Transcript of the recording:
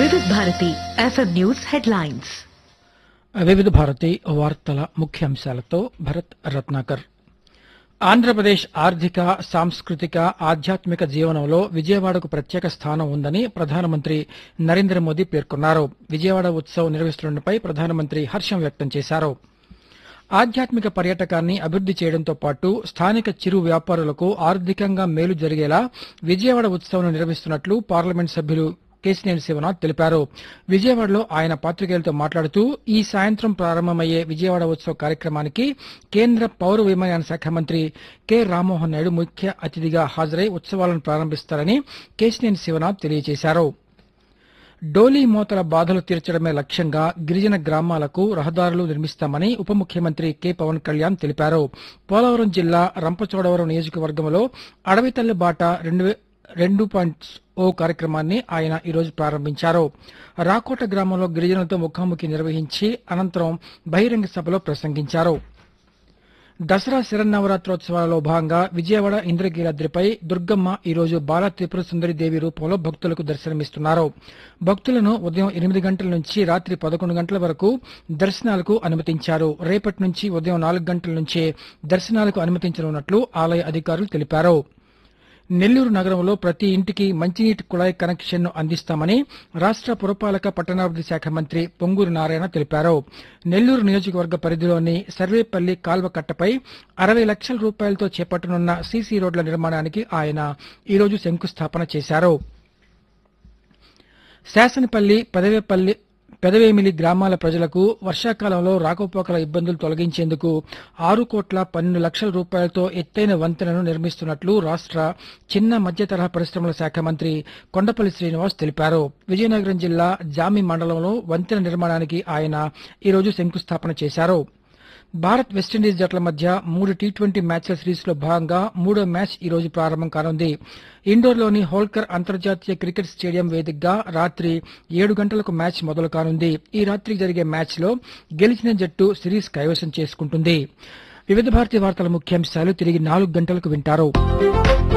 వివిధ Bharati FM news headlines వివిధ భారతి వార్తల ముఖ్యాంశాలతో భరత్ రత్నాకర్ ఆంధ్రప్రదేశ్ ఆర్థిక సాంస్కృతిక ఆధ్యాత్మిక జీవనంలో విజయవాడకు ప్రత్యేక స్థానం ఉందని ప్రధానమంత్రి నరేంద్ర మోదీ పేర్కొన్నారు విజయవాడ ఉత్సవ్ నిర్వహిస్తుండటంపై ప్రధానమంత్రి హర్షం వ్యక్తం చేశారు ఆధ్యాత్మిక పర్యాటకాన్ని అభివృద్ది చేయడంతో పాటు స్థానిక చిరు వ్యాపారులకు ఆర్థికంగా మేలు జరిగేలా విజయవాడ ఉత్సవం నిర్వహిస్తున్నట్లు పార్లమెంట్ సభ్యులు కేసినేని శివనాథ్ తెలిపారు విజయవాడలో ఆయన పాత్రికేయులతో మాట్లాడుతూ ఈ సాయంత్రం ప్రారంభమయ్యే విజయవాడ ఉత్సవ కార్యక్రమానికి కేంద్ర పౌర విమానయాన శాఖ మంత్రి కె రామ్మోహన్ నాయుడు ముఖ్య అతిథిగా హాజరై ఉత్సవాలను ప్రారంభిస్తారని కేసినేని శివనాథ్ తెలియజేశారు డోలీ మోతల బాధలు తీర్చడమే లక్ష్యంగా గిరిజన గ్రామాలకు రహదారులు నిర్మిస్తామని ఉప ముఖ్యమంత్రి కె పవన్ కళ్యాణ్ తెలిపారు పోలవరం జిల్లా రంపచోడవరం నియోజకవర్గంలో అడవి తల్లి బాట రెండు వే- రెండు పాయింట్ ఓ కార్యక్రమాన్ని ఆయన ఈరోజు ప్రారంభించారు రాకోట గ్రామంలో గిరిజనులతో ముఖాముఖి నిర్వహించి అనంతరం బహిరంగ సభలో ప్రసంగించారు దసరా శరన్నవరాత్రోత్సవాలలో భాగంగా విజయవాడ ఇంద్రకీలాద్రిపై దుర్గమ్మ ఈరోజు బాల త్రిపుర సుందరి దేవి రూపంలో భక్తులకు దర్శనమిస్తున్నారు భక్తులను ఉదయం ఎనిమిది గంటల నుంచి రాత్రి పదకొండు గంటల వరకు దర్శనాలకు అనుమతించారు రేపటి నుంచి ఉదయం నాలుగు గంటల నుంచే దర్శనాలకు అనుమతించనున్నట్లు ఆలయ అధికారులు తెలిపారు నెల్లూరు నగరంలో ప్రతి ఇంటికి మంచినీటి కుళాయి కనెక్షన్ ను అందిస్తామని రాష్ట్ర పురపాలక పట్టణాభివృద్ధి శాఖ మంత్రి పొంగూరు నారాయణ తెలిపారు నెల్లూరు నియోజకవర్గ పరిధిలోని సర్వేపల్లి కాల్వ కట్టపై అరవై లక్షల రూపాయలతో చేపట్టనున్న సీసీ రోడ్ల నిర్మాణానికి ఆయన ఈరోజు శంకుస్థాపన చేశారు శాసనపల్లి పదవేపల్లి పెదవేమిలి గ్రామాల ప్రజలకు వర్షాకాలంలో రాకపోకల ఇబ్బందులు తొలగించేందుకు ఆరు కోట్ల పన్నెండు లక్షల రూపాయలతో ఎత్తైన వంతెనను నిర్మిస్తున్నట్లు రాష్ట్ర చిన్న మధ్య తరహా పరిశ్రమల శాఖ మంత్రి కొండపల్లి శ్రీనివాస్ తెలిపారు విజయనగరం జిల్లా జామి మండలంలో వంతెన నిర్మాణానికి ఆయన ఈరోజు శంకుస్థాపన చేశారు భారత్ వెస్టిండీస్ జట్ల మధ్య మూడు టీ ట్వంటీ మ్యాచ్ల సిరీస్ లో భాగంగా మూడో మ్యాచ్ ఈ రోజు ప్రారంభం కానుంది ఇండోర్లోని హోల్కర్ అంతర్జాతీయ క్రికెట్ స్టేడియం వేదికగా రాత్రి ఏడు గంటలకు మ్యాచ్ మొదలు కానుంది ఈ రాత్రి జరిగే మ్యాచ్ లో గెలిచిన జట్టు సిరీస్ కైవసం చేసుకుంటుంది వివిధ భారతి వార్తల ముఖ్యాంశాలు తిరిగి నాలుగు గంటలకు వింటారు